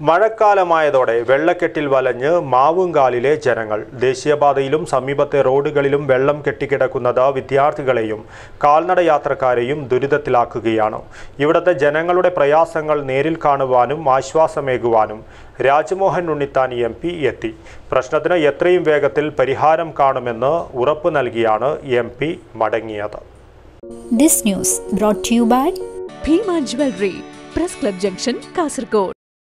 മഴക്കാലമായതോടെ വെള്ളക്കെട്ടിൽ വലഞ്ഞ് മാവുങ്കാലിലെ ജനങ്ങൾ ദേശീയപാതയിലും സമീപത്തെ റോഡുകളിലും വെള്ളം കെട്ടിക്കിടക്കുന്നത് വിദ്യാർത്ഥികളെയും കാൽനട യാത്രക്കാരെയും ദുരിതത്തിലാക്കുകയാണ് ഇവിടുത്തെ ജനങ്ങളുടെ പ്രയാസങ്ങൾ നേരിൽ കാണുവാനും ആശ്വാസമേകുവാനും രാജ്മോഹൻ ഉണ്ണിത്താൻ എം പി എത്തി പ്രശ്നത്തിന് എത്രയും വേഗത്തിൽ പരിഹാരം കാണുമെന്ന് ഉറപ്പ് നൽകിയാണ് എം പി മടങ്ങിയത് This news brought to you by Bhima jewellery press club junction Kasaragod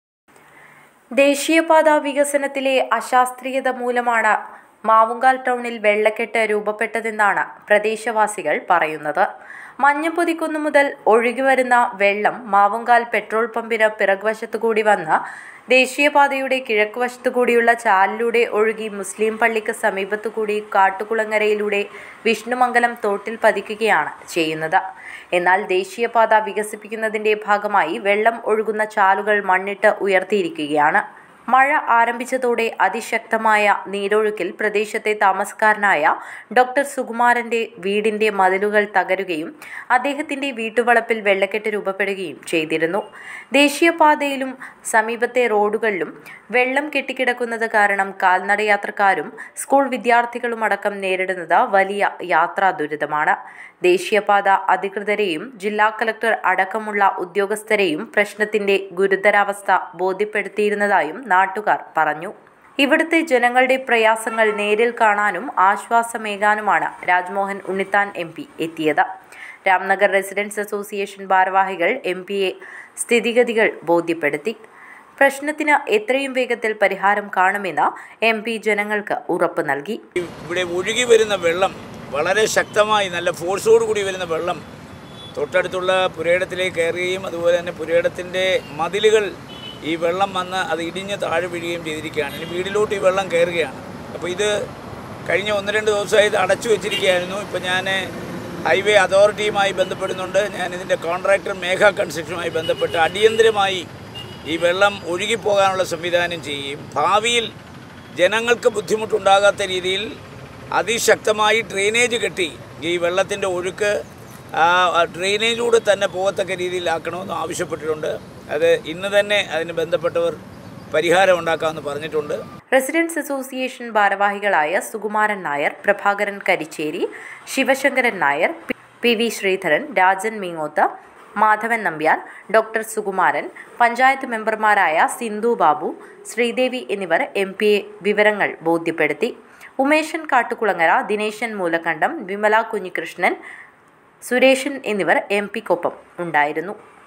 ദേശീയപാത വികസനത്തിലെ അശാസ്ത്രീയത മൂലമാണ് മാവുങ്കാൽ ടൗണിൽ വെള്ളക്കെട്ട് രൂപപ്പെട്ടതെന്നാണ് പ്രദേശവാസികൾ പറയുന്നത് മഞ്ഞപ്പൊതിക്കുന്ന് മുതൽ ഒഴുകിവരുന്ന വെള്ളം മാവുങ്കാൽ പെട്രോൾ പമ്പിന് പിറകുവശത്തു കൂടി വന്ന് ദേശീയപാതയുടെ കിഴക്കുവശത്തു കൂടിയുള്ള ചാലിലൂടെ ഒഴുകി മുസ്ലിം പള്ളിക്ക് സമീപത്തു കൂടി കാട്ടുകുളങ്ങരയിലൂടെ വിഷ്ണുമംഗലം തോട്ടിൽ പതിക്കുകയാണ് ചെയ്യുന്നത് എന്നാൽ ദേശീയപാത വികസിപ്പിക്കുന്നതിന്റെ ഭാഗമായി വെള്ളം ഒഴുകുന്ന ചാലുകൾ മണ്ണിട്ട് ഉയർത്തിയിരിക്കുകയാണ് മഴ ആരംഭിച്ചതോടെ അതിശക്തമായ നീരൊഴുക്കിൽ പ്രദേശത്തെ താമസക്കാരനായ ഡോക്ടർ സുകുമാരന്റെ വീടിന്റെ മതിലുകൾ തകരുകയും അദ്ദേഹത്തിന്റെ വീട്ടുവളപ്പിൽ വെള്ളക്കെട്ട് രൂപപ്പെടുകയും ചെയ്തിരുന്നു ദേശീയപാതയിലും സമീപത്തെ റോഡുകളിലും വെള്ളം കെട്ടിക്കിടക്കുന്നത് കാരണം കാൽനടയാത്രക്കാരും സ്കൂൾ വിദ്യാർത്ഥികളും അടക്കം നേരിടുന്നത് വലിയ യാത്രാ ദുരിതമാണ് ദേശീയപാത അധികൃതരെയും ജില്ലാ കലക്ടർ അടക്കമുള്ള ഉദ്യോഗസ്ഥരെയും പ്രശ്നത്തിന്റെ ഗുരുതരാവസ്ഥ ബോധ്യപ്പെടുത്തിയിരുന്നതായും നാട്ടുകാർ പറഞ്ഞു ഇവിടുത്തെ ജനങ്ങളുടെ പ്രയാസങ്ങൾ നേരിൽ കാണാനും ആശ്വാസമേകാനുമാണ് രാജ്മോഹൻ ഉണ്ണിത്താൻ എം പി എത്തിയത് രാംനഗർ റെസിഡൻസ് അസോസിയേഷൻ ഭാരവാഹികൾ എം പിയെ സ്ഥിതിഗതികൾ ബോധ്യപ്പെടുത്തി പ്രശ്നത്തിന് എത്രയും വേഗത്തിൽ പരിഹാരം കാണുമെന്ന് എം പി ജനങ്ങൾക്ക് ഉറപ്പ് നൽകി ഇവിടെ ഒഴുകി വരുന്ന വെള്ളം വളരെ ശക്തമായി നല്ല ഫോഴ്സോട് കൂടി വരുന്ന വെള്ളം തൊട്ടടുത്തുള്ള പുരയിടത്തിലേക്ക് കയറുകയും അതുപോലെ തന്നെ പുരയിടത്തിൻ്റെ മതിലുകൾ ഈ വെള്ളം വന്ന് അത് ഇടിഞ്ഞ് താഴെ വീഴുകയും ചെയ്തിരിക്കുകയാണ് ഇനി വീടിലോട്ട് ഈ വെള്ളം കയറുകയാണ് അപ്പോൾ ഇത് കഴിഞ്ഞ ഒന്ന് രണ്ട് ദിവസമായി ഇത് അടച്ചു വെച്ചിരിക്കുകയായിരുന്നു ഇപ്പോൾ ഞാൻ ഹൈവേ അതോറിറ്റിയുമായി ബന്ധപ്പെടുന്നുണ്ട് ഞാൻ ഇതിൻ്റെ കോൺട്രാക്ടർ മേഘ കൺസ്ട്രക്ഷനുമായി ബന്ധപ്പെട്ട് അടിയന്തരമായി ഈ വെള്ളം ഒഴുകിപ്പോകാനുള്ള സംവിധാനം ചെയ്യുകയും ഭാവിയിൽ ജനങ്ങൾക്ക് ബുദ്ധിമുട്ടുണ്ടാകാത്ത രീതിയിൽ അതിശക്തമായി ഡ്രെയിനേജ് കെട്ടി ഈ വെള്ളത്തിൻ്റെ ഒഴുക്ക് ആ ഡ്രെയിനേജിലൂടെ തന്നെ പോകത്തക്ക രീതിയിലാക്കണമെന്ന് ആവശ്യപ്പെട്ടിട്ടുണ്ട് അത് ഇന്ന് തന്നെ അതിന് ബന്ധപ്പെട്ടവർ പരിഹാരം ഉണ്ടാക്കാമെന്ന് പറഞ്ഞിട്ടുണ്ട് റെസിഡൻസ് അസോസിയേഷൻ ഭാരവാഹികളായ Sukumaran Nair Prabhakaran Karicheri Sivasankaran Nair P- P V Sreedharan Rajan Meengoth Madhavan Nambiar doctor Sukumaran panchayat മെമ്പർമാരായ സിന്ധു ബാബു ശ്രീദേവി എന്നിവർ എം പിയെ വിവരങ്ങൾ ബോധ്യപ്പെടുത്തി ഉമേശൻ കാട്ടുകുളങ്ങര ദിനേശൻ മൂലക്കണ്ടം വിമല കുഞ്ഞികൃഷ്ണൻ സുരേഷൻ എന്നിവർ എം പിക്കൊപ്പം ഉണ്ടായിരുന്നു